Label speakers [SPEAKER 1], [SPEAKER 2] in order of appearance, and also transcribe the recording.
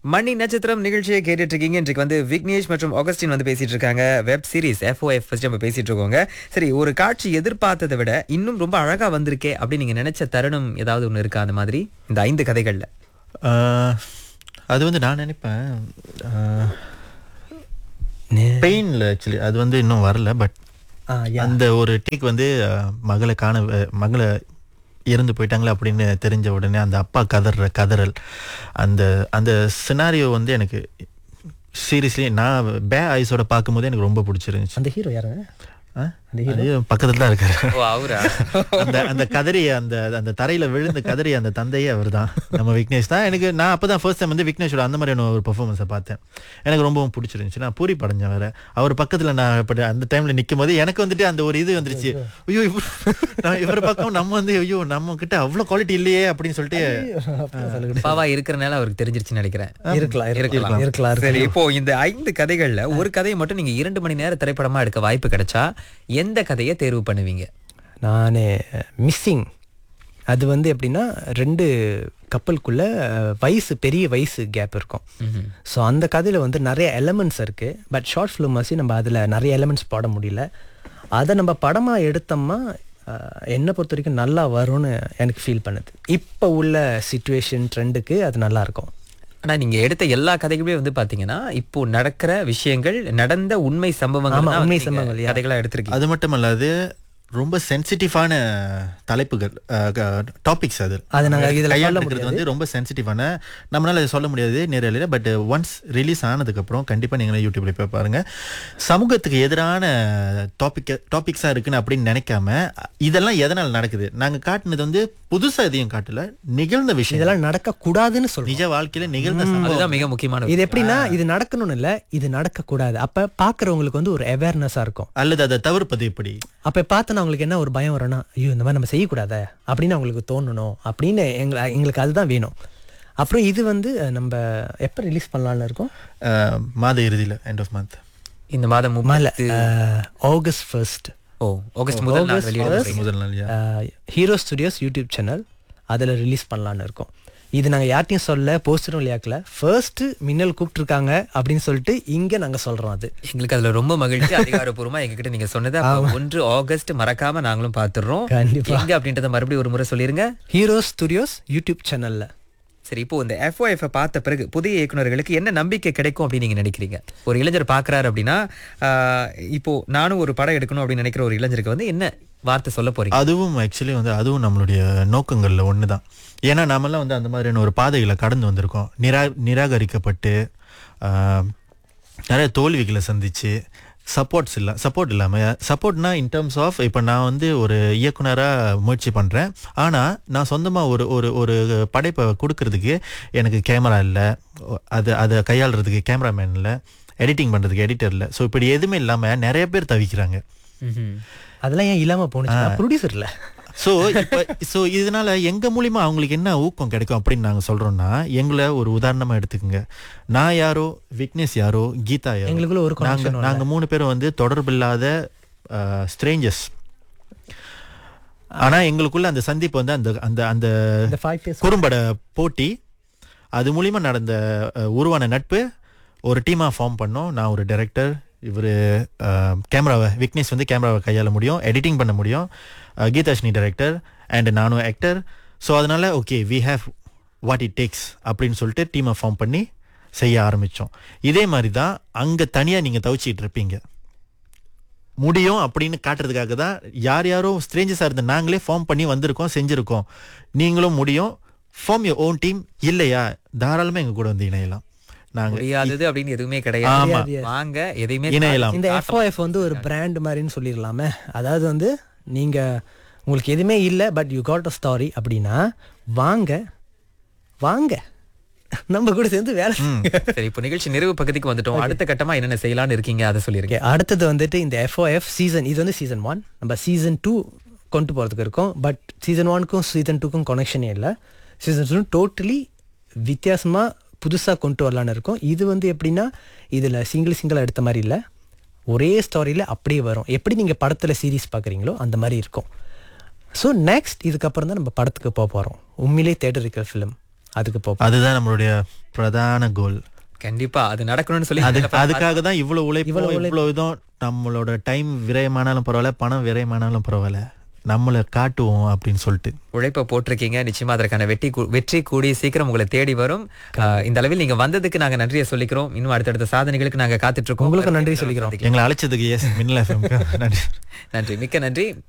[SPEAKER 1] மணி நட்சத்திரம் நிகழ்ச்சியை கேட்டுட்டு இருக்கீங்க இன்றைக்கு வந்து விக்னேஷ் மற்றும் ஆகஸ்டின் வந்து பேசிட்டு இருக்காங்க வெப் சீரிஸ் எஃப்ஓஎஃப் ஃபர்ஸ்ட் நம்ம பேசிட்டு இருக்கோங்க சரி ஒரு காட்சி எதிர்பார்த்ததை விட இன்னும் ரொம்ப அழகா வந்திருக்கே அப்படின்னு நீங்க நினைச்ச தருணம் ஏதாவது ஒண்ணு இருக்கா அந்த மாதிரி இந்த ஐந்து கதைகள்ல
[SPEAKER 2] ஆஹ், அது வந்து நான் நினைப்பேன் பெயின்ல ஆக்சுவலி அது வந்து இன்னும் வரல பட்
[SPEAKER 3] ஆ, yeah.
[SPEAKER 2] அந்த ஒரு டேக் வந்து ஆஹ், மகளை காண அஹ், மகளை இறந்து போயிட்டாங்களே அப்படின்னு தெரிஞ்ச உடனே அந்த அப்பா கதற கதறல் அந்த அந்த சினாரியோ வந்து எனக்கு சீரியஸ்லி நான் பே ஐஸோட பார்க்கும்போது எனக்கு ரொம்ப பிடிச்சிருந்துச்சு
[SPEAKER 3] அந்த ஹீரோ யாரு
[SPEAKER 2] ஆ? அது பக்கத்துல தான் இருக்காரு
[SPEAKER 1] ஓ அவரா
[SPEAKER 2] அந்த அந்த கதறிய அந்த அந்த தரையில விழுந்து கதறிய அந்த தந்தையே அவர்தான் நம்ம விக்னேஷ் தான் எனக்கு நான் அப்பதான் ஃபர்ஸ்ட் டைம் வந்து விக்னேஷோட அந்த மாதிரியான ஒரு பெர்ஃபார்மன்ஸை பார்த்தேன் எனக்கு ரொம்பவும் பிடிச்சிருந்துச்சு நான் பூரி படைஞ்சேன் வேற அவர் பக்கத்துல நான் இப்ப அந்த டைம்ல நிக்கும் போது எனக்கு வந்துட்டு அந்த ஒரு இது வந்துருச்சு ஐயோ இவர் நான் இவரை பக்கம் நம்ம வந்து ஐயோ நம்ம கிட்ட அவ்வளவு குவாலிட்டி இல்லையே அப்படின்னு சொல்லிட்டு
[SPEAKER 1] பாவா இருக்கிறனால அவருக்கு தெரிஞ்சிருச்சுன்னு நினைக்கிறேன்
[SPEAKER 3] இருக்கலாம் இருக்கலாம் இருக்கலாம்
[SPEAKER 1] சரி இப்போ இந்த ஐந்து கதைகள்ல ஒரு கதையை மட்டும் நீங்க இரண்டு மணி நேர திரைப்படமா எடுக்க வாய்ப்பு கிடைச்சா எந்த கதையை தேர்வு பண்ணுவீங்க
[SPEAKER 3] நான் மிஸ்ஸிங் அது வந்து எப்படின்னா ரெண்டு கப்பலுக்குள்ள அஹ், வயசு பெரிய வயசு கேப் இருக்கும் ஸோ அந்த கதையில் வந்து நிறைய எலமெண்ட்ஸ் இருக்குது பட் ஷார்ட் ஃபிலிம் மாதிரி நம்ம அதில் நிறைய எலமெண்ட்ஸ் போட முடியல அதை நம்ம படமாக எடுத்தோம்னா அஹ், என்னை பொறுத்த வரைக்கும் நல்லா வரும்னு எனக்கு ஃபீல் பண்ணுது இப்போ உள்ள சுச்சுவேஷன் ட்ரெண்டுக்கு அது நல்லா இருக்கும்
[SPEAKER 1] ஆனா நீங்க எடுத்த எல்லா கதைகளுமே வந்து பாத்தீங்கன்னா இப்போ நடக்கிற விஷயங்கள் நடந்த உண்மை சம்பவங்கள்
[SPEAKER 3] ஆமா,
[SPEAKER 1] தான்
[SPEAKER 3] உண்மை
[SPEAKER 1] வந்து நீங்க
[SPEAKER 3] சம்பவங்கள், yeah.
[SPEAKER 1] கதைகளா எடுத்திருக்கீங்க
[SPEAKER 2] அது மட்டும் அல்லாது ரொம்ப சென்சிட்டிவான தலைப்புகள் டாபிக்ஸ் அது
[SPEAKER 3] அது நாங்க இதுல சொல்ல
[SPEAKER 2] கையாளுறது வந்து ரொம்ப சென்சிட்டிவான நம்மளால அதை சொல்ல முடியாது நேரில் பட் ஒன்ஸ் ரிலீஸ் ஆனதுக்கு அப்புறம் கண்டிப்பா நீங்க யூடியூப்ல போய் பாருங்க சமூகத்துக்கு எதிரான டாபிக் டாபிக்ஸா இருக்குன்னு அப்படின்னு நினைக்காம இதெல்லாம் எதனால நடக்குது நாங்க காட்டுனது வந்து புதுசா எதையும் காட்டல நிகழ்ந்த விஷயம்
[SPEAKER 3] இதெல்லாம் நடக்கக்கூடாதுன்னு சொல்றோம்
[SPEAKER 2] நிஜ வாழ்க்கையில நிகழ்ந்த சம்பவம்.
[SPEAKER 1] அதுதான் மிக முக்கியமான
[SPEAKER 3] இது எப்படின்னா இது நடக்கணும்னு இல்ல இது நடக்கக்கூடாது அப்ப பாக்குறவங்களுக்கு வந்து ஒரு அவேர்னஸா இருக்கும்
[SPEAKER 2] அல்லது அதை தவிர்ப்பது எப்படி
[SPEAKER 3] அப்ப பார்த்தோன்னா அவங்களுக்கு என்ன ஒரு பயம் வரும்னா ஐயோ இந்த மாதிரி நம்ம செய்யக்கூடாத அப்படின்னு அவங்களுக்கு தோணணும் அப்படின்னு எங்க எங்களுக்கு அதுதான் வேணும் அப்புறம் இது வந்து அஹ், நம்ம எப்போ ரிலீஸ் பண்ணலாம்னு இருக்கோம்
[SPEAKER 2] அஹ், மாத இறுதியில எண்ட் ஆஃப் மந்த்
[SPEAKER 1] இந்த மாதம்
[SPEAKER 3] மேல
[SPEAKER 1] முப்பத்து
[SPEAKER 3] ஆகஸ்ட் ஃபர்ஸ்ட்
[SPEAKER 1] ஓ ஆகஸ்ட் முதல் நாள்
[SPEAKER 3] August
[SPEAKER 1] வெளியிட
[SPEAKER 3] first.
[SPEAKER 1] போறீங்க.
[SPEAKER 2] முதல் நாள் yeah.
[SPEAKER 3] Hero Studios YouTube channel அதில் ரிலீஸ் பண்ணலான்னு இருக்கோம் இது நாங்கள் யார்ட்டையும் சொல்ல போஸ்டரும் விளையாக்கல ஃபர்ஸ்ட் மின்னல் கூப்பிட்டுருக்காங்க அப்படின்னு சொல்லிட்டு இங்கே நாங்கள் சொல்கிறோம் அது
[SPEAKER 1] எங்களுக்கு அதுல ரொம்ப மகிழ்ச்சி அதிகாரப்பூர்வமா எங்ககிட்ட நீங்க சொன்னது அப்ப ஒன்று ஆகஸ்ட் மறக்காம நாங்களும் பாத்துறோம்
[SPEAKER 3] கண்டிப்பா.
[SPEAKER 1] எங்க அப்படின்றத மறுபடியும் ஒரு முறை சொல்லிருங்க
[SPEAKER 3] ஹீரோ ஸ்டுடியோஸ் யூடியூப் சேனலில்
[SPEAKER 1] சரி இப்போ இந்த எஃப்ஓஎஃப் பார்த்த பிறகு புதிய இயக்குனர்களுக்கு என்ன நம்பிக்கை கிடைக்கும் அப்படின்னு நீங்க நினைக்கிறீங்க ஒரு இளைஞர் பார்க்கறாரு அப்படின்னா ஆஹ், இப்போ நானும் ஒரு படம் எடுக்கணும் அப்படின்னு நினைக்கிற ஒரு இளைஞருக்கு வந்து என்ன வார்த்தை சொல்ல போறீங்க
[SPEAKER 2] அதுவும் ஆக்சுவலி வந்து அதுவும் நம்மளுடைய நோக்கங்கள்ல ஒன்று தான் ஏன்னா நாமெல்லாம் வந்து அந்த மாதிரியான ஒரு பாதைகளை கடந்து வந்திருக்கோம் நிரா நிராகரிக்கப்பட்டு ஆஹ், நிறைய தோல்விகளை சந்திச்சு சப்போர்ட்ஸ் இல்லை சப்போர்ட் இல்லாமல் சப்போர்ட்னா இன் டர்ம்ஸ் ஆஃப் இப்போ நான் வந்து ஒரு இயக்குனராக முயற்சி பண்ணுறேன் ஆனால் நான் சொந்தமாக ஒரு ஒரு ஒரு படைப்பை கொடுக்கறதுக்கு எனக்கு கேமரா இல்லை அது அதை கையாளுறதுக்கு கேமராமேன் இல்லை எடிட்டிங் பண்ணுறதுக்கு எடிட்டர் இல்லை ஸோ இப்படி எதுவுமே இல்லாமல் நிறைய பேர் தவிக்கிறாங்க
[SPEAKER 1] ம்ஹும்.
[SPEAKER 3] அதெல்லாம் ஏன் இல்லாமல் போணுச்சு ப்ரொடியூசர் இல்லை
[SPEAKER 2] ஸோ இப்போ ஸோ இதனால எங்க மூலியமா அவங்களுக்கு என்ன ஊக்கம் கிடைக்கும் அப்படின்னு நாங்க சொல்றோம்னா எங்களை ஒரு உதாரணமா எடுத்துக்கோங்க நான் யாரோ விக்னேஷ் யாரோ கீதா யாரோ
[SPEAKER 3] எங்களுக்குள்ள ஒரு
[SPEAKER 2] நாங்க
[SPEAKER 3] connection
[SPEAKER 2] நாங்க மூணு பேரும் வந்து தொடர்பில்லாத ஸ்ட்ரேஞ்சர்ஸ் ஆனா எங்களுக்குள்ள அந்த சந்திப்பு வந்து அந்த அந்த அந்த
[SPEAKER 3] இந்த ஃபைவ் இயர்ஸ்
[SPEAKER 2] குறும்பட போட்டி அது மூலியமா நடந்த அஹ், உருவான நட்பு ஒரு டீமாக ஃபார்ம் பண்ணோம் நான் ஒரு டைரக்டர் இவர் கேமராவை விக்னேஷ் வந்து கேமராவை கையாள முடியும் எடிட்டிங் பண்ண முடியும் அஹ், கீதாஷ்னி டைரக்டர் அண்ட் நானும் ஆக்டர் ஸோ அதனால okay we have what it takes அப்படின்னு சொல்லிட்டு டீமை ஃபார்ம் பண்ணி செய்ய ஆரம்பித்தோம் இதே மாதிரி தான் அங்கே தனியாக நீங்கள் தவிச்சிட்டு இருப்பீங்க முடியும் அப்படின்னு காட்டுறதுக்காக தான் யார் யாரோ ஸ்ட்ரேஞ்சஸாக இருந்த நாங்களே ஃபார்ம் பண்ணி வந்திருக்கோம் செஞ்சுருக்கோம் நீங்களும் முடியும் ஃபார்ம் யோர் ஓன் டீம் இல்லையா தாராளமாக எங்கள் கூட வந்து இணையலாம் நாங்கள்
[SPEAKER 1] முடியாதது அப்படின்னு எதுவுமே
[SPEAKER 2] ஆமா.
[SPEAKER 1] கிடையாது வாங்க எதையுமே
[SPEAKER 2] இணையலாம்.
[SPEAKER 3] இந்த எஃப்ஓஎஃப் வந்து ஒரு பிராண்ட் மாதிரின்னு சொல்லிடலாமே அதாவது வந்து நீங்க உங்களுக்கு எதுவுமே இல்லை but you got a story அப்படின்னா வாங்க வாங்க நம்ம கூட சேர்ந்து வேலை செய்யுங்க.
[SPEAKER 1] சரி இப்போ நிகழ்ச்சி நிறைவு பகுதிக்கு வந்துட்டோம் அடுத்த கட்டமா என்னென்ன செய்யலாம்னு இருக்கீங்க அதை சொல்லிருக்கேன்
[SPEAKER 3] Okay, அடுத்தது வந்துட்டு இந்த எஃப்ஓஎஃப் சீசன் இது வந்து சீசன் ஒன் நம்ம சீசன் டூ கொண்டு போகிறதுக்கு இருக்கோம் பட் சீசன் ஒனுக்கும் சீசன் டூக்கும் கனெக்ஷனே இல்லை சீசன் டூ டோட்டலி வித்தியாசமாக புதுசாக கொண்டு வரலான்னு இருக்கோம் இது வந்து எப்படின்னா இதில் சிங்கிள் சிங்கிளாக எடுத்த மாதிரி இல்லை ஒரே ஸ்டோரியில் அப்படியே வரும் எப்படி நீங்கள் படத்தில் சீரிஸ் பார்க்குறீங்களோ அந்த மாதிரி இருக்கும் ஸோ நெக்ஸ்ட் இதுக்கப்புறம் தான் நம்ம படத்துக்கு போக போகிறோம் உண்மையிலே தேட்டர் இருக்கிற ஃபிலிம் அதுக்கு போ
[SPEAKER 2] அதுதான் நம்மளுடைய பிரதான கோல்
[SPEAKER 1] கண்டிப்பா அது நடக்கணும்னு சொல்லி
[SPEAKER 2] அது
[SPEAKER 1] நீங்க
[SPEAKER 2] அதுக்காக தான் இவ்வளவு உழைப்பு இவ்வளவு இதுவும் நம்மளோட டைம் விரயமானாலும் பரவாயில்ல பணம் விரயமானாலும் பரவாயில்ல நம்மளை காட்டுவோம் அப்படின்னு சொல்லிட்டு
[SPEAKER 1] உழைப்ப போட்டிருக்கீங்க நிச்சயமா அதற்கான வெற்றி கூ- வெற்றி கூடி சீக்கிரம் உங்களை தேடி வரும் ஆஹ் இந்த அளவில் நீங்க வந்ததுக்கு நாங்க நன்றியை சொல்லிக்கிறோம் இன்னும் அடுத்தடுத்த சாதனைகளுக்கு நாங்க காத்துட்டு இருக்கோம்
[SPEAKER 3] உங்களுக்கு நன்றி சொல்லிக்கிறோம்
[SPEAKER 2] எங்களை அழைச்சதுக்கு எஸ் மின்னல் எஃப்எம்க்கு நன்றி
[SPEAKER 1] நன்றி மிக்க நன்றி